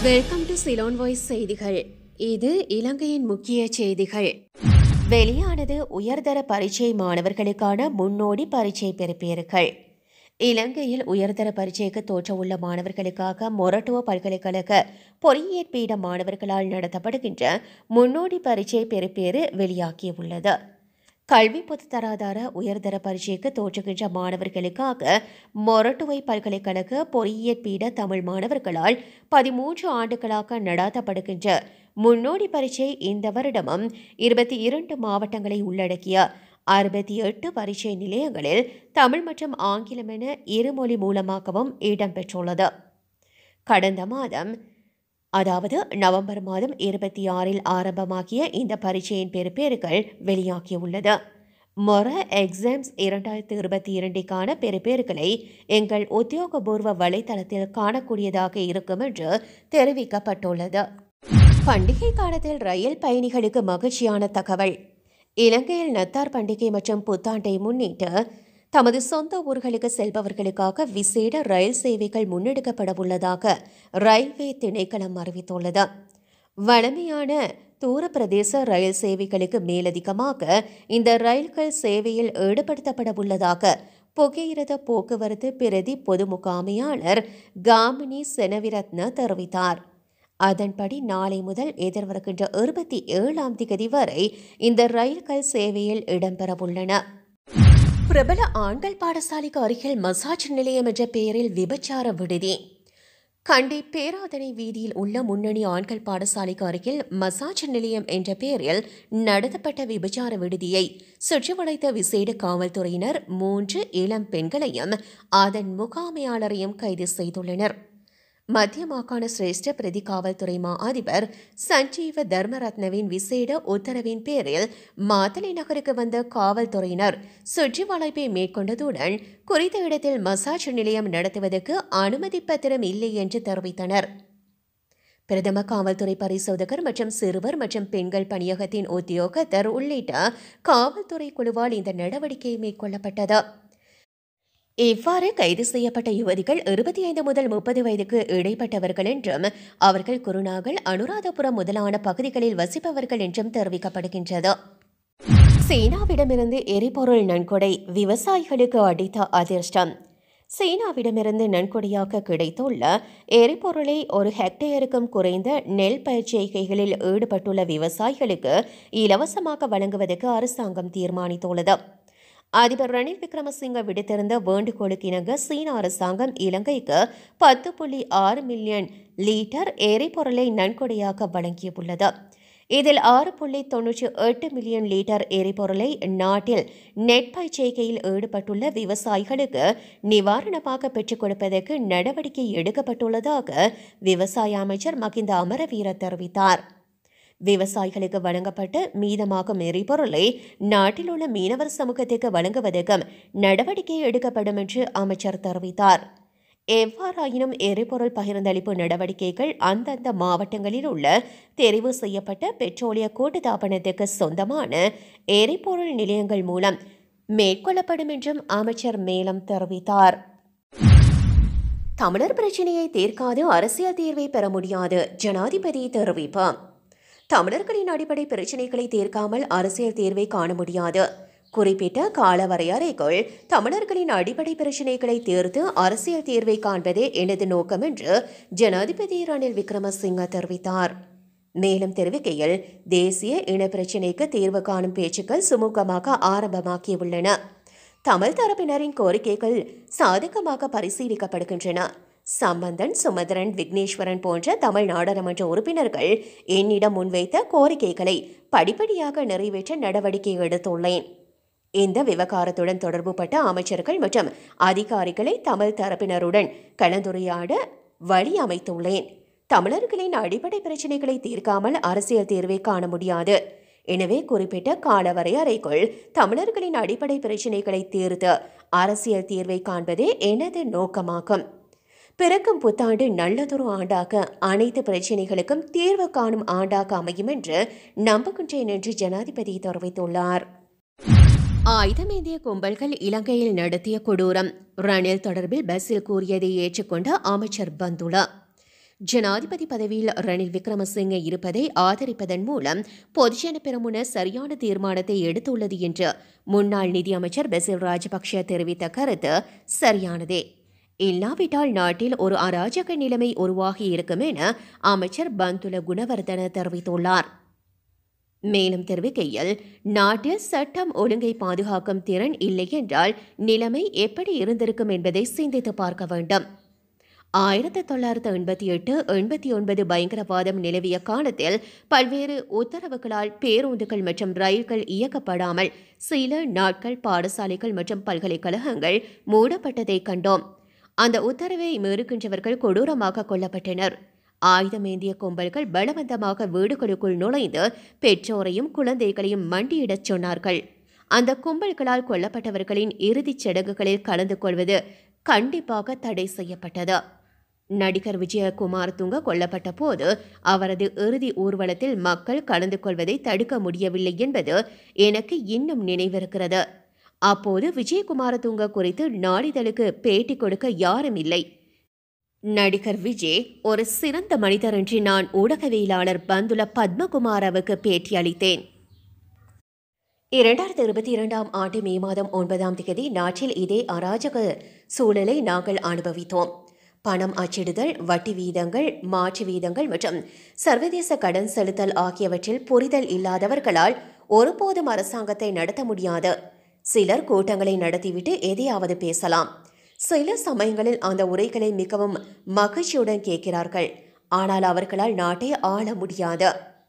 welcome to Ceylon voice செய்திகள் இது இலங்கையின் முக்கிய செய்திகள் வெளியானது உயர்தர பரீட்சை மாணவர்களுக்கான முன்னோடி பரீட்சை பெறுபேறுகள் இலங்கையில் உயர்தர பரீட்சைக்கு தோற்றவுள்ள மாணவர்களுக்காக மொரட்டுவ பல்கலைக்கழக பொறியியற் பீட மாணவர்களால் நடத்தப்படுகின்ற முன்னோடி பரீட்சை பெறுபேறு வெளியாகியுள்ளது கல்வி பொதுத்தராதார உயர்தர பரீட்சைக்கு தோற்றுகின்ற மாணவர்களுக்காக மொரட்டுவை பல்கலைக்கழக பொறியியற் பீட தமிழ் மாணவர்களால் பதிமூன்று ஆண்டுகளாக நடாத்தப்படுகின்ற முன்னோடி பரீட்சை இந்த வருடமும் இருபத்தி இரண்டு மாவட்டங்களை உள்ளடக்கிய அறுபத்தி எட்டு பரீட்சை நிலையங்களில் தமிழ் மற்றும் ஆங்கிலம் என இருமொழி மூலமாகவும் இடம்பெற்றுள்ளது கடந்த மாதம் அதாவது நவம்பர் மாதம் இருபத்தி ஆறில் ஆரம்பமாகிய இந்த பரீட்சையின் பெறுபேறுகள் வெளியாகியுள்ளது மொர எக்ஸாம்ஸ் இரண்டாயிரத்தி இருபத்தி இரண்டுக்கான பெறுபேறுகளை எங்கள் உத்தியோகபூர்வ வலைதளத்தில் காணக்கூடியதாக இருக்கும் என்று தெரிவிக்கப்பட்டுள்ளது பண்டிகை காலத்தில் ரயில் பயணிகளுக்கு மகிழ்ச்சியான தகவல் இலங்கையில் நத்தார் பண்டிகை மற்றும் புத்தாண்டை முன்னிட்டு தமது சொந்த ஊர்களுக்கு செல்பவர்களுக்காக விசேட ரயில் சேவைகள் முன்னெடுக்கப்பட உள்ளதாக ரயில்வே திணைக்களம் அறிவித்துள்ளது வழமையான தூர பிரதேச ரயில் சேவைகளுக்கு மேலதிகமாக இந்த ரயில்கள் சேவையில் ஈடுபடுத்தப்பட உள்ளதாக புகையிரத போக்குவரத்து பிரதி பொது முகாமையாளர் காமினி செனவிரத்ன தெரிவித்தார் அதன்படி நாளை முதல் எதிர்வருகின்ற இருபத்தி ஏழாம் திகதி வரை இந்த ரயில்கள் சேவையில் இடம்பெறவுள்ளன பிரபல ஆண்கள் பாடசாலைக்கு அருகில் மசாஜ் நிலையம் என்ற பெயரில் விபச்சார விடுதி கண்டி பேராதனை வீதியில் உள்ள முன்னணி ஆண்கள் பாடசாலைக்கு அருகில் மசாஜ் நிலையம் என்ற பெயரில் நடத்தப்பட்ட விபச்சார விடுதியை சுற்றி வளைத்த விசேட காவல்துறையினர் மூன்று இளம் பெண்களையும் அதன் முகாமையாளரையும் கைது செய்துள்ளனர் மத்திய மாகாண சிரேஷ்ட பிரதி காவல்துறை மா அதிபர் சஞ்சீவ தர்மரத்னவின் விசேட உத்தரவின் பேரில் மாத்தளை நகருக்கு வந்த காவல்துறையினர் சுற்றி வளைப்பை மேற்கொண்டதுடன் குறித்த இடத்தில் மசாஜ் நிலையம் நடத்துவதற்கு அனுமதி பத்திரம் இல்லை என்று தெரிவித்தனர் பிரதம காவல்துறை பரிசோதகர் மற்றும் சிறுவர் மற்றும் பெண்கள் பணியகத்தின் உத்தியோகத்தர் உள்ளிட்ட காவல்துறை குழுவால் இந்த நடவடிக்கை மேற்கொள்ளப்பட்டது இவ்வாறு கைது செய்யப்பட்ட யுவதிகள் இருபத்தி ஐந்து முதல் முப்பது வயதுக்கு இடைப்பட்டவர்கள் என்றும் அவர்கள் குருநாகல் அனுராதபுரம் முதலான பகுதிகளில் வசிப்பவர்கள் என்றும் தெரிவிக்கப்படுகின்றது சீனாவிடமிருந்து எரிபொருள் நன்கொடை விவசாயிகளுக்கு அடித்த அதிர்ஷ்டம் சீனாவிடமிருந்து நன்கொடையாக கிடைத்துள்ள எரிபொருளை ஒரு ஹெக்டேருக்கும் குறைந்த நெல் பயிர்ச்செய்கைகளில் ஈடுபட்டுள்ள விவசாயிகளுக்கு இலவசமாக வழங்குவதற்கு அரசாங்கம் தீர்மானித்துள்ளது அதிபர் ரணில் விக்ரமசிங்க விடுத்திருந்த வேண்டுகோளுக்கு இணங்க சீன அரசாங்கம் இலங்கைக்கு பத்து புள்ளி ஆறு மில்லியன் லீட்டர் எரிபொருளை நன்கொடையாக வழங்கியுள்ளது இதில் ஆறு புள்ளி தொன்னூற்றி எட்டு மில்லியன் லிட்டர் எரிபொருளை நாட்டில் நெற்பயிற்சிகையில் ஈடுபட்டுள்ள விவசாயிகளுக்கு நிவாரணமாக பெற்றுக் கொடுப்பதற்கு நடவடிக்கை எடுக்கப்பட்டுள்ளதாக விவசாய அமைச்சர் மகிந்த அமரவீர தெரிவித்தார் விவசாயிகளுக்கு வழங்கப்பட்ட மீதமாகும் எரிபொருளை நாட்டில் உள்ள மீனவர் சமூகத்திற்கு வழங்குவதற்கும் நடவடிக்கை எடுக்கப்படும் என்று அமைச்சர் தெரிவித்தார் எவ்வாறாயினும் எரிபொருள் பகிர்ந்தளிப்பு நடவடிக்கைகள் அந்தந்த மாவட்டங்களில் உள்ள தெரிவு செய்யப்பட்ட பெட்ரோலிய கூட்டுத்தாபனத்துக்கு சொந்தமான எரிபொருள் நிலையங்கள் மூலம் மேற்கொள்ளப்படும் என்றும் அமைச்சர் மேலும் தெரிவித்தார் தமிழர் பிரச்சினையை தீர்க்காது அரசியல் தீர்வை பெற முடியாது ஜனாதிபதி தெரிவிப்பு தமிழர்களின் அடிப்படை பிரச்சினைகளை தீர்க்காமல் அரசியல் தீர்வை காண முடியாது குறிப்பிட்ட கால வரையறைக்குள் தமிழர்களின் அடிப்படை பிரச்சினைகளை தீர்த்து அரசியல் தீர்வை காண்பதே எனது நோக்கம் என்று ஜனாதிபதி ரணில் விக்ரமசிங்க தெரிவித்தார் மேலும் தெரிவிக்கையில் தேசிய இன பிரச்சினைக்கு தீர்வு காணும் பேச்சுக்கள் சுமூகமாக ஆரம்பமாகியுள்ளன தமிழ் தரப்பினரின் கோரிக்கைகள் சாதகமாக பரிசீலிக்கப்படுகின்றன சம்பந்தன் சுமந்திரன் விக்னேஸ்வரன் போன்ற தமிழ் நாடாளுமன்ற உறுப்பினர்கள் என்னிடம் முன்வைத்த கோரிக்கைகளை படிப்படியாக நிறைவேற்ற நடவடிக்கை எடுத்துள்ளேன் இந்த விவகாரத்துடன் தொடர்புபட்ட அமைச்சர்கள் மற்றும் அதிகாரிகளை தமிழ் தரப்பினருடன் கலந்துரையாட வழி அமைத்துள்ளேன் தமிழர்களின் அடிப்படை பிரச்சினைகளை தீர்க்காமல் அரசியல் தீர்வை காண முடியாது எனவே குறிப்பிட்ட கால வரையறைக்குள் தமிழர்களின் அடிப்படை பிரச்சினைகளை தீர்த்து அரசியல் தீர்வை காண்பதே எனது நோக்கமாகும் பிறக்கும் புத்தாண்டு நல்லதொரு ஆண்டாக அனைத்து பிரச்சினைகளுக்கும் தீர்வு காணும் ஆண்டாக அமையும் என்று நம்புகின்றேன் என்று ஜனாதிபதி தெரிவித்துள்ளார் ஆயுதமேந்திய கும்பல்கள் இலங்கையில் நடத்திய கொடூரம் ரணில் தொடர்பில் பஸ்ஸில் கூறியதை ஏற்றுக்கொண்ட அமைச்சர் பந்துலா ஜனாதிபதி பதவியில் ரணில் விக்ரமசிங்கே இருப்பதை ஆதரிப்பதன் மூலம் பொதுஜன பெரமுன சரியான தீர்மானத்தை எடுத்துள்ளது என்று முன்னாள் நிதியமைச்சர் பெசில் ராஜபக்ஷ தெரிவித்த கருத்து சரியானதே இல்லாவிட்டால் நாட்டில் ஒரு அராஜக நிலைமை உருவாகி இருக்கும் என அமைச்சர் பந்துல குணவர்தன தெரிவித்துள்ளார் மேலும் தெரிவிக்கையில் நாட்டில் சட்டம் ஒழுங்கை பாதுகாக்கும் திறன் இல்லை என்றால் நிலைமை எப்படி இருந்திருக்கும் என்பதை சிந்தித்து பார்க்க வேண்டும் ஆயிரத்தி தொள்ளாயிரத்து எண்பத்தி எட்டு எண்பத்தி ஒன்பது பயங்கரவாதம் நிலவிய காலத்தில் பல்வேறு உத்தரவுகளால் பேருந்துகள் மற்றும் ரயில்கள் இயக்கப்படாமல் சில நாட்கள் பாடசாலைகள் மற்றும் பல்கலைக்கழகங்கள் மூடப்பட்டதை கண்டோம் அந்த உத்தரவை மீறுகின்றவர்கள் கொடூரமாக கொல்லப்பட்டனர் ஆயுதமேந்திய கும்பல்கள் பலவந்தமாக வீடுகளுக்குள் நுழைந்து பெற்றோரையும் குழந்தைகளையும் மண்டியிடச் சொன்னார்கள் அந்த கும்பல்களால் கொல்லப்பட்டவர்களின் இறுதிச் சடங்குகளில் கலந்து கொள்வது கண்டிப்பாக தடை செய்யப்பட்டது நடிகர் விஜயகுமார் துங்க கொல்லப்பட்ட போது அவரது இறுதி ஊர்வலத்தில் மக்கள் கலந்து கொள்வதை தடுக்க முடியவில்லை என்பது எனக்கு இன்னும் நினைவிருக்கிறது அப்போது விஜயகுமார துங்க குறித்து நாளிதழுக்கு பேட்டி கொடுக்க யாரும் இல்லை நடிகர் விஜய் ஒரு சிறந்த மனிதர் என்று நான் ஊடகவியலாளர் பந்துல பத்மகுமாரவுக்கு பேட்டி அளித்தேன் இரண்டாயிரத்தி இருபத்தி இரண்டாம் ஆண்டு மே மாதம் ஒன்பதாம் தேதி நாட்டில் இதே அராஜக சூழலை நாங்கள் அனுபவித்தோம் பணம் அச்சிடுதல் வட்டி வீதங்கள் மாற்று வீதங்கள் மற்றும் சர்வதேச கடன் செலுத்தல் ஆகியவற்றில் புரிதல் இல்லாதவர்களால் ஒருபோதும் அரசாங்கத்தை நடத்த முடியாது சிலர் கூட்டங்களை நடத்திவிட்டு எதையாவது பேசலாம் சில சமயங்களில் அந்த உரைகளை மிகவும் மகிழ்ச்சியுடன் கேட்கிறார்கள் ஆனால் அவர்களால் நாட்டை ஆள முடியாது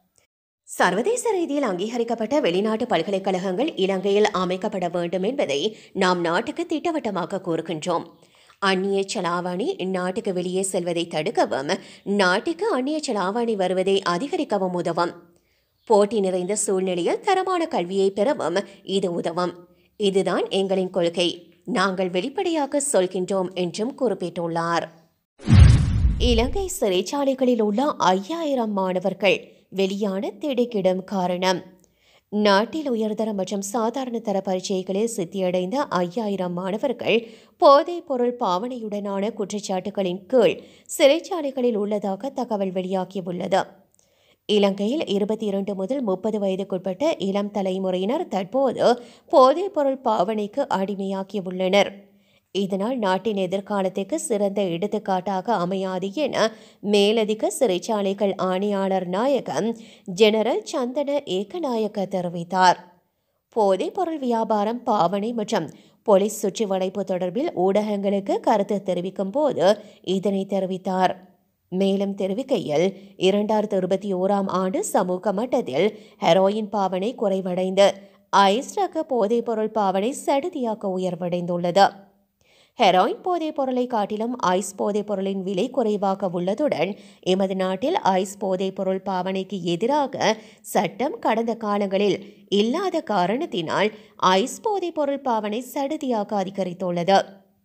சர்வதேச ரீதியில் அங்கீகரிக்கப்பட்ட வெளிநாட்டு பல்கலைக்கழகங்கள் இலங்கையில் அமைக்கப்பட வேண்டும் என்பதை நாம் நாட்டுக்கு திட்டவட்டமாக கூறுகின்றோம் அந்நிய செலாவணி நாட்டுக்கு வெளியே செல்வதை தடுக்கவும் நாட்டுக்கு அந்நிய செலாவணி வருவதை அதிகரிக்கவும் உதவும் போட்டி நிறைந்த சூழ்நிலையில் தரமான கல்வியை பெறவும் இது உதவும் இதுதான் எங்களின் கொள்கை நாங்கள் வெளிப்படையாக சொல்கின்றோம் என்றும் குறிப்பிட்டுள்ளார் இலங்கை சிறைச்சாலைகளில் உள்ள ஐயாயிரம் மாணவர்கள் வெளியான திடுக்கிடும் காரணம் நாட்டில் உயர்தர மற்றும் சாதாரண தர பரீட்சைகளில் சித்தியடைந்த ஐயாயிரம் மாணவர்கள் போதைப் பொருள் பாவனையுடனான குற்றச்சாட்டுகளின் கீழ் சிறைச்சாலைகளில் உள்ளதாக தகவல் வெளியாகியுள்ளது இலங்கையில் இருபத்தி இரண்டு முதல் முப்பது வயதுக்குட்பட்ட இளம் தலைமுறையினர் தற்போது போதைப் பொருள் பாவனைக்கு அடிமையாகியுள்ளனர் இதனால் நாட்டின் எதிர்காலத்துக்கு சிறந்த எடுத்துக்காட்டாக அமையாது என மேலதிக சிறைச்சாலைகள் ஆணையாளர் நாயகம் ஜெனரல் சந்தன ஏகநாயக்க தெரிவித்தார் போதைப் பொருள் வியாபாரம் பாவனை மற்றும் போலீஸ் சுற்றி வளைப்பு தொடர்பில் ஊடகங்களுக்கு கருத்து தெரிவிக்கும் போது இதனை தெரிவித்தார் மேலும் தெரிவிக்கையில் இரண்டாயிரத்து இருபத்தி ஓராம் ஆண்டு சமூக மட்டத்தில் ஹெரோயின் பாவனை குறைவடைந்து ஐஸ் ரக போதைப்பொருள் பாவனை சடுதியாக உயர்வடைந்துள்ளது ஹெராயின் போதைப் பொருளை காட்டிலும் ஐஸ் போதைப் பொருளின் விலை குறைவாக உள்ளதுடன் எமது நாட்டில் ஐஸ் போதைப் பொருள் பாவனைக்கு எதிராக சட்டம் கடந்த காலங்களில் இல்லாத காரணத்தினால் ஐஸ் போதைப் பொருள் பாவனை சடுதியாக அதிகரித்துள்ளது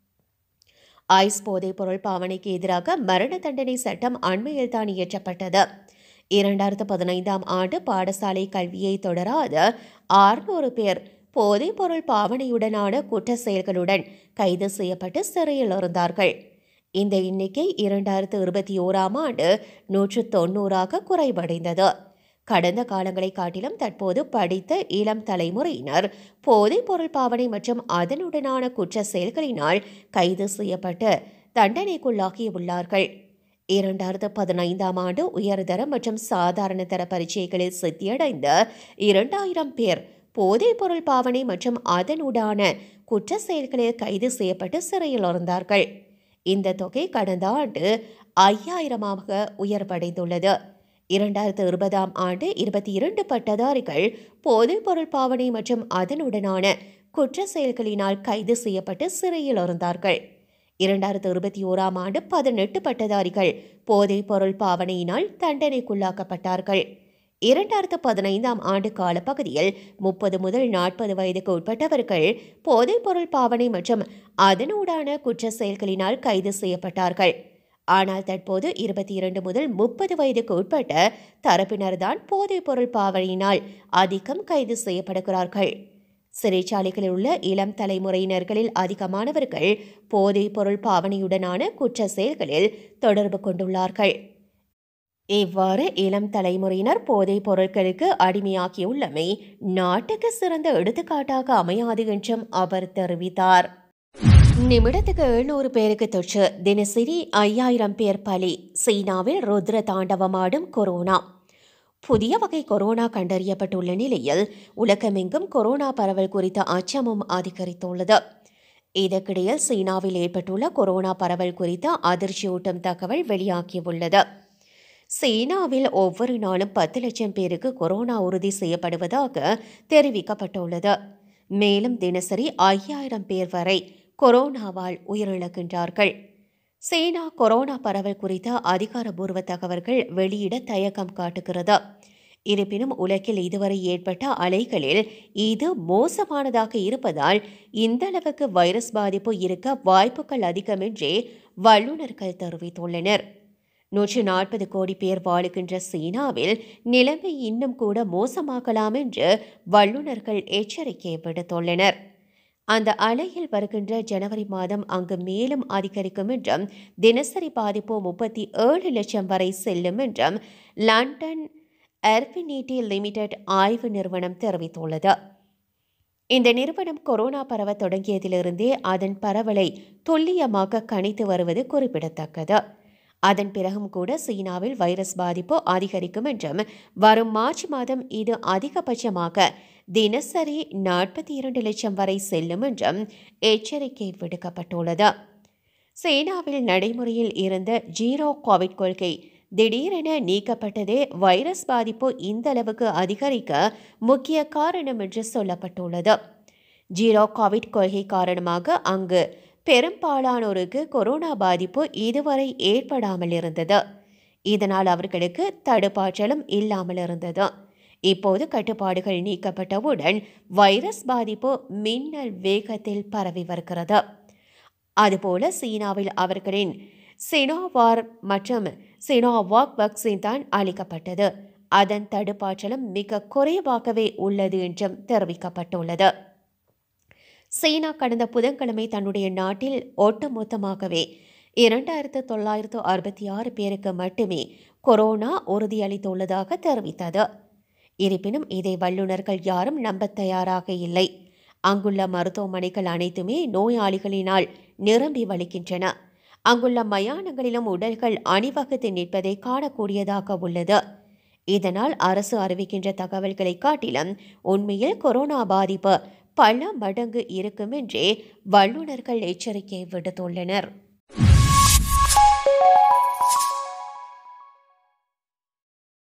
ஐஸ் போதைப் பொருள் பாவனைக்கு எதிராக மரண தண்டனை சட்டம் அண்மையில் தான் இயற்றப்பட்டது இரண்டாயிரத்து பதினைந்தாம் ஆண்டு பாடசாலை கல்வியை தொடராத ஆறுநூறு பேர் போதைப் பொருள் பாவனையுடனான குற்ற செயல்களுடன் கைது செய்யப்பட்டு சிறையில் இருந்தார்கள் இந்த எண்ணிக்கை இரண்டாயிரத்து இருபத்தி ஓராம் ஆண்டு நூற்று தொண்ணூறாக குறைவடைந்தது கடந்த காலங்களை காட்டிலும் தற்போது படித்த இளம் தலைமுறையினர் போதைப் பொருள் பாவனை மற்றும் அதனுடனான குற்ற செயல்களினால் கைது செய்யப்பட்டு தண்டனைக்குள்ளாகியுள்ளார்கள் இரண்டாயிரத்து பதினைந்தாம் ஆண்டு உயர்தர மற்றும் சாதாரண தர பரீட்சைகளில் சித்தியடைந்த இரண்டாயிரம் பேர் போதைப் பொருள் பாவனை மற்றும் அதனுடான குற்ற செயல்களில் கைது செய்யப்பட்டு சிறையில் இருந்தார்கள் இந்த தொகை கடந்த ஆண்டு ஐயாயிரமாக உயர்வடைந்துள்ளது இரண்டாயிரத்து இருபதாம் ஆண்டு இருபத்தி இரண்டு பட்டதாரிகள் போதைப் பொருள் பாவனை மற்றும் அதனுடனான குற்ற செயல்களினால் கைது செய்யப்பட்டு சிறையில் இருந்தார்கள் இரண்டாயிரத்து இருபத்தி ஓராம் ஆண்டு பதினெட்டு பட்டதாரிகள் போதைப் பொருள் பாவனையினால் தண்டனைக்குள்ளாக்கப்பட்டார்கள் இரண்டாயிரத்து பதினைந்தாம் ஆண்டு காலப்பகுதியில் முப்பது முதல் நாற்பது வயதுக்கு உட்பட்டவர்கள் போதைப் பொருள் பாவனை மற்றும் அதனூடான குற்ற செயல்களினால் கைது செய்யப்பட்டார்கள் ஆனால் தற்போது இருபத்தி இரண்டு முதல் முப்பது வயதுக்கு உட்பட்ட தரப்பினர்தான் போதைப் பொருள் பாவனையினால் அதிகம் கைது செய்யப்படுகிறார்கள் சிறைச்சாலைகளில் உள்ள இளம் தலைமுறையினர்களில் அதிகமானவர்கள் போதைப் பொருள் பாவனையுடனான குற்ற செயல்களில் தொடர்பு கொண்டுள்ளார்கள் இவ்வாறு இளம் தலைமுறையினர் போதைப் பொருட்களுக்கு அடிமையாகியுள்ளமை நாட்டுக்கு சிறந்த எடுத்துக்காட்டாக அமையாது என்றும் அவர் தெரிவித்தார் நிமிடத்துக்கு எழுநூறு பேருக்கு தொற்று தினசரி ஐயாயிரம் பேர் பலி சீனாவில் ருத்ர தாண்டவமாடும் கொரோனா புதிய வகை கொரோனா கண்டறியப்பட்டுள்ள நிலையில் உலகமெங்கும் கொரோனா பரவல் குறித்த அச்சமும் அதிகரித்துள்ளது இதற்கிடையில் சீனாவில் ஏற்பட்டுள்ள கொரோனா பரவல் குறித்த அதிர்ச்சியூட்டும் தகவல் வெளியாகியுள்ளது சீனாவில் ஒவ்வொரு நாளும் பத்து லட்சம் பேருக்கு கொரோனா உறுதி செய்யப்படுவதாக தெரிவிக்கப்பட்டுள்ளது மேலும் தினசரி ஐயாயிரம் பேர் வரை கொரோனாவால் உயிரிழக்கின்றார்கள் சீனா கொரோனா பரவல் குறித்த அதிகாரபூர்வ தகவல்கள் வெளியிட தயக்கம் காட்டுகிறது இருப்பினும் உலகில் இதுவரை ஏற்பட்ட அலைகளில் இது மோசமானதாக இருப்பதால் இந்த அளவுக்கு வைரஸ் பாதிப்பு இருக்க வாய்ப்புகள் அதிகம் என்றே வல்லுநர்கள் தெரிவித்துள்ளனர் நூற்று நாற்பது கோடி பேர் வாழுகின்ற சீனாவில் நிலைமை இன்னும் கூட மோசமாகலாம் என்று வல்லுநர்கள் எச்சரிக்கை விடுத்துள்ளனர் அந்த அலையில் வருகின்ற ஜனவரி மாதம் அங்கு மேலும் அதிகரிக்கும் என்றும் தினசரி பாதிப்பு முப்பத்தி ஏழு லட்சம் வரை செல்லும் என்றும் லண்டன் எர்பினிட்டி லிமிடெட் ஆய்வு நிறுவனம் தெரிவித்துள்ளது இந்த நிறுவனம் கொரோனா பரவ தொடங்கியதிலிருந்தே அதன் பரவலை துல்லியமாக கணித்து வருவது குறிப்பிடத்தக்கது அதன் பிறகும் கூட சீனாவில் வைரஸ் பாதிப்பு அதிகரிக்கும் என்றும் வரும் மார்ச் மாதம் இது அதிகபட்சமாக தினசரி நாற்பத்தி இரண்டு லட்சம் வரை செல்லும் என்றும் எச்சரிக்கை விடுக்கப்பட்டுள்ளது சீனாவில் நடைமுறையில் இருந்த ஜீரோ கோவிட் கொள்கை திடீரென நீக்கப்பட்டதே வைரஸ் பாதிப்பு இந்த அளவுக்கு அதிகரிக்க முக்கிய காரணம் என்று சொல்லப்பட்டுள்ளது ஜீரோ கோவிட் கொள்கை காரணமாக அங்கு பெரும்பாலானோருக்கு கொரோனா பாதிப்பு இதுவரை ஏற்படாமல் இருந்தது இதனால் அவர்களுக்கு தடுப்பாற்றலும் இல்லாமல் இருந்தது இப்போது கட்டுப்பாடுகள் நீக்கப்பட்டவுடன் வைரஸ் பாதிப்பு மின்னல் வேகத்தில் பரவி வருகிறது அதுபோல சீனாவில் அவர்களின் சினோவார் மற்றும் சினோவாக் வேக்சின் தான் அளிக்கப்பட்டது அதன் தடுப்பாற்றலும் மிக குறைவாகவே உள்ளது என்றும் தெரிவிக்கப்பட்டுள்ளது சீனா கடந்த புதன்கிழமை தன்னுடைய நாட்டில் ஒட்டுமொத்தமாகவே இரண்டாயிரத்து தொள்ளாயிரத்து அறுபத்தி ஆறு பேருக்கு மட்டுமே கொரோனா உறுதியளித்துள்ளதாக தெரிவித்தது இருப்பினும் இதை வல்லுநர்கள் யாரும் நம்பத் தயாராக இல்லை அங்குள்ள மருத்துவமனைகள் அனைத்துமே நோயாளிகளினால் நிரம்பி வலிக்கின்றன அங்குள்ள மயானங்களிலும் உடல்கள் அணிவகுத்து நிற்பதை காணக்கூடியதாக உள்ளது இதனால் அரசு அறிவிக்கின்ற தகவல்களை காட்டிலும் உண்மையில் கொரோனா பாதிப்பு பல மடங்கு இருக்கும் என்றே வல்லுநர்கள் எச்சரிக்கை விடுத்துள்ளனர்